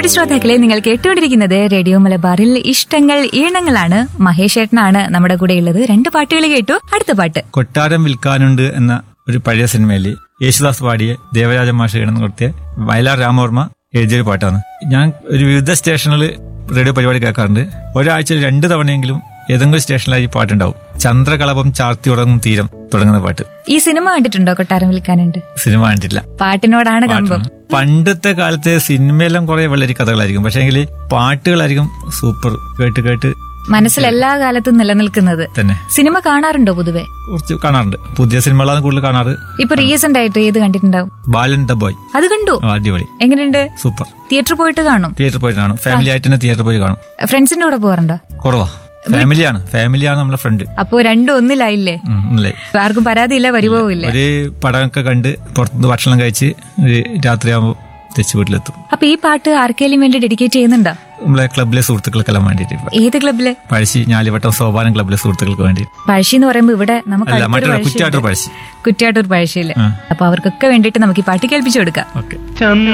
പ്രിയപ്പെട്ട ശ്രോതാക്കളെ നിങ്ങൾ കേട്ടുകൊണ്ടിരിക്കുന്നത് റേഡിയോ മലബാറിൽ ഇഷ്ടങ്ങൾ ഈണങ്ങളാണ് മഹേഷ് ഏട്ടനാണ് നമ്മുടെ കൂടെ ഉള്ളത് രണ്ട് പാട്ടുകൾ കേട്ടു അടുത്ത പാട്ട് കൊട്ടാരം വിൽക്കാനുണ്ട് എന്ന ഒരു പഴയ സിനിമയിൽ യേശുദാസ് പാടിയ ദേവരാജ മാഷ് ഇടന്ന് കൊടുത്തിയ വയലാർ രാമവർമ്മ എഴുതിയൊരു പാട്ടാണ് ഞാൻ ഒരു വിവിധ സ്റ്റേഷനിൽ റേഡിയോ പരിപാടി കേൾക്കാറുണ്ട് ഒരാഴ്ചയിൽ രണ്ട് തവണയെങ്കിലും ഏതെങ്കിലും സ്റ്റേഷനിലായി ഈ പാട്ടുണ്ടാവും ചന്ദ്രകളഭം ചാർത്തി ഉറങ്ങും തീരം തുടങ്ങുന്ന പാട്ട് ഈ സിനിമ കണ്ടിട്ടുണ്ടോ കൊട്ടാരം വിൽക്കാനുണ്ട് സിനിമ കണ്ടിട്ടില്ല പാട്ടിനോടാണ് കമ്പം പണ്ടത്തെ കാലത്തെ സിനിമയെല്ലാം കുറെ വളരെ കഥകളായിരിക്കും പക്ഷേങ്കിൽ പാട്ടുകളായിരിക്കും സൂപ്പർ കേട്ട് കേട്ട് മനസ്സിൽ എല്ലാ കാലത്തും നിലനിൽക്കുന്നത് തന്നെ സിനിമ കാണാറുണ്ടോ പൊതുവെ കുറച്ച് കാണാറുണ്ട് പുതിയ സിനിമകളാണ് കൂടുതൽ കാണാറ് ഇപ്പൊ റീസെന്റ് ആയിട്ട് ഏത് കണ്ടിട്ടുണ്ടാവും ബാലൻ ദ ബോയ് അത് കണ്ടു ആ, അടിപൊളി എങ്ങനെയുണ്ട് സൂപ്പർ തിയേറ്ററിൽ പോയിട്ട് കാണും തിയേറ്ററിൽ പോയിട്ട് കാണും ഫാമിലി ആയിട്ട് തന്നെ തിയേറ്ററിൽ പോയി കാണും ഫ്രണ്ട്സിന്റെ കൂടെ പോകാറുണ്ടോ കുറവാ ഫാമിലിയാണ് ഫാമിലിയാണ് നമ്മളെ ഫ്രണ്ട് അപ്പോ രണ്ടും ഒന്നിലായില്ലേ അല്ലേ ആർക്കും പരാതിയില്ല പരിഭവമില്ല ഒരു പടമൊക്കെ കണ്ട് പുറത്തുനിന്ന് ഭക്ഷണം കഴിച്ച് ഒരു രാത്രിയാകുമ്പോൾ തിരിച്ച് വീട്ടിലെത്തും അപ്പൊ ഈ പാട്ട് ആർക്കെങ്കിലും വേണ്ടി ഡെഡിക്കേറ്റ് ചെയ്യുന്നുണ്ടോ നമ്മളെ ക്ലബിലെ സുഹൃത്തുക്കൾക്കെല്ലാം വേണ്ടിയിട്ട് ഏത് ക്ലബില് പഴശ്ശി ഞാലിവട്ടം സോപാനം ക്ലബിലെ സുഹൃത്തുക്കൾക്ക് വേണ്ടി പഴശ്ശി എന്ന് പറയുമ്പോ ഇവിടെ നമുക്ക് അല്ല അടുത്തൊരു മറ്റൊരു പഴശ്ശിയുണ്ട്. കുറ്റാട്ടൂർ പഴശ്ശി കുറ്റ്യാട്ടൂർ പഴശ്ശിയില് ആ. അപ്പൊ അവർക്കൊക്കെ വേണ്ടിയിട്ട് നമുക്ക് ഈ പാട്ട് കേൾപ്പിച്ചു കൊടുക്കാം ഓക്കെ ചന്ദ്ര